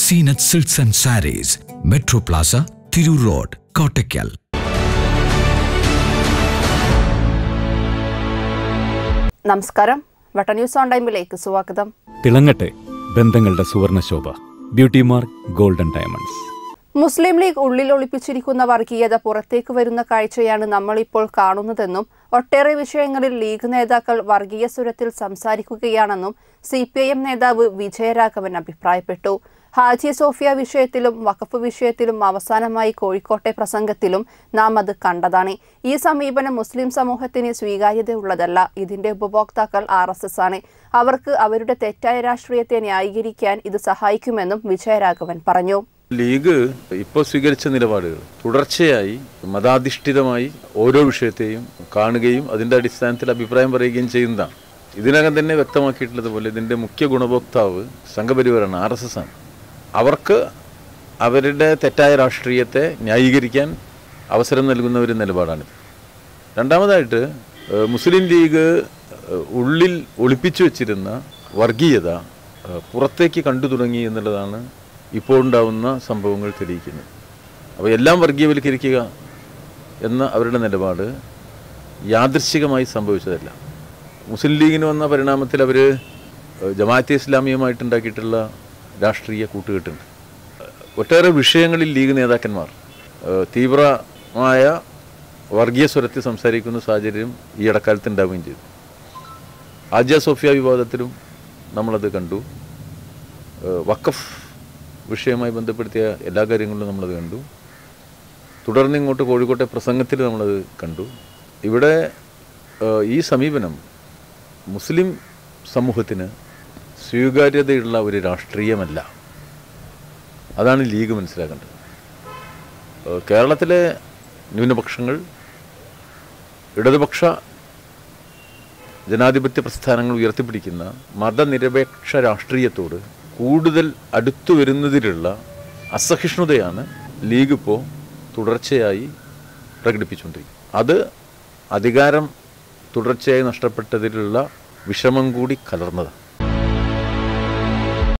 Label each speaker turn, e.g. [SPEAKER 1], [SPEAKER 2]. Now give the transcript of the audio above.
[SPEAKER 1] Zeenath silks and sarees metro plaza Tirur road Kottakkal
[SPEAKER 2] നമസ്കാരം വട്ട news on ടൈമിലേക്ക് സ്വാഗതം
[SPEAKER 3] തിളങ്ങട്ടെ ബന്ധങ്ങളുടെ സുവർണശോഭ beauty mark golden diamonds
[SPEAKER 2] Muslim League ഉള്ളിൽ ഒളിപ്പിച്ചിരിക്കുന്ന വർഗീയത പുറത്തേക്ക് വരുന്ന കാഴ്ചയാണ് നമ്മളിപ്പോൾ കാണുന്നതെന്നും ഒട്ടേറെ വിഷയങ്ങളിൽ ലീഗ് നേതാക്കൾ വർഗീയ സ്വരത്തിൽ സംസാരിക്കുകയാണെന്നും സി പി ഐ എം നേതാവ് വിജയരാഘവൻ അഭിപ്രായപ്പെട്ടു ഹാജി സോഫിയ വിഷയത്തിലും വഖഫ് വിഷയത്തിലും അവസാനമായി കോഴിക്കോട്ടെ പ്രസംഗത്തിലും നാം അത് കണ്ടതാണ് ഈ സമീപനം മുസ്ലിം സമൂഹത്തിന് സ്വീകാര്യതയുള്ളതല്ല ഇതിന്റെ ഉപഭോക്താക്കൾ ആർ എസ് എസ് ആണ് അവർക്ക് അവരുടെ തെറ്റായ രാഷ്ട്രീയത്തെ ന്യായീകരിക്കാൻ ഇത് സഹായിക്കുമെന്നും വിജയരാഘവൻ പറഞ്ഞു
[SPEAKER 4] ലീഗ് ഇപ്പോൾ സ്വീകരിച്ച നിലപാടുകൾ തുടർച്ചയായി മതാധിഷ്ഠിതമായി ഓരോ വിഷയത്തെയും കാണുകയും അതിൻ്റെ അടിസ്ഥാനത്തിൽ അഭിപ്രായം പറയുകയും ചെയ്യുന്നതാണ് ഇതിനകം തന്നെ വ്യക്തമാക്കിയിട്ടുള്ളതുപോലെ ഇതിൻ്റെ മുഖ്യ ഗുണഭോക്താവ് സംഘപരിവാരാണ് ആർ എസ് എസ് ആണ് അവർക്ക് അവരുടെ തെറ്റായ രാഷ്ട്രീയത്തെ ന്യായീകരിക്കാൻ അവസരം നൽകുന്ന ഒരു നിലപാടാണിത് രണ്ടാമതായിട്ട് ഏഹ്, മുസ്ലിം ലീഗ് ഏഹ്, ഉള്ളിൽ ഒളിപ്പിച്ചു വെച്ചിരുന്ന വർഗീയത ഏഹ്, പുറത്തേക്ക് കണ്ടു തുടങ്ങി എന്നുള്ളതാണ് ഇപ്പോൾ ഉണ്ടാവുന്ന സംഭവങ്ങൾ തെളിയിക്കുന്നത് അപ്പോൾ എല്ലാം വർഗീയവൽക്കരിക്കുക എന്ന അവരുടെ നിലപാട് യാദൃശ്ചികമായി സംഭവിച്ചതല്ല മുസ്ലിം ലീഗിന് വന്ന പരിണാമത്തിൽ അവർ ജമാഅത്തെ ഇസ്ലാമിയുമായിട്ടുണ്ടാക്കിയിട്ടുള്ള രാഷ്ട്രീയ കൂട്ടുകെട്ടുണ്ട് ഒട്ടേറെ വിഷയങ്ങളിൽ ലീഗ് നേതാക്കന്മാർ ഏഹ്, തീവ്രമായ വർഗീയ സ്വരത്തിൽ സംസാരിക്കുന്ന സാഹചര്യം ഈ ഇടക്കാലത്ത് ഉണ്ടാവുകയും ചെയ്തു ആജ്യ സോഫിയ വിവാദത്തിലും നമ്മളത് കണ്ടു ഏഹ്, വഖഫ് വിഷയവുമായി ബന്ധപ്പെടുത്തിയ എല്ലാ കാര്യങ്ങളിലും നമ്മളത് കണ്ടു തുടർന്ന് ഇങ്ങോട്ട് കോഴിക്കോട്ടെ പ്രസംഗത്തിൽ നമ്മളത് കണ്ടു ഇവിടെ ഏഹ്, ഈ സമീപനം മുസ്ലിം സമൂഹത്തിന് സ്വീകാര്യതയുള്ള ഒരു രാഷ്ട്രീയമല്ല അതാണ് ലീഗ് മനസ്സിലാക്കേണ്ടത് ഏഹ്, കേരളത്തിലെ ന്യൂനപക്ഷങ്ങൾ ഇടതുപക്ഷ ജനാധിപത്യ പ്രസ്ഥാനങ്ങൾ ഉയർത്തിപ്പിടിക്കുന്ന മതനിരപേക്ഷ രാഷ്ട്രീയത്തോട് കൂടുതൽ അടുത്തു വരുന്നതിലുള്ള അസഹിഷ്ണുതയാണ് ലീഗ് ഇപ്പോൾ തുടർച്ചയായി പ്രകടിപ്പിച്ചുകൊണ്ടിരിക്കുന്നത് അത് അധികാരം തുടർച്ചയായി നഷ്ടപ്പെട്ടതിലുള്ള വിഷമം കൂടി കലർന്നതാണ്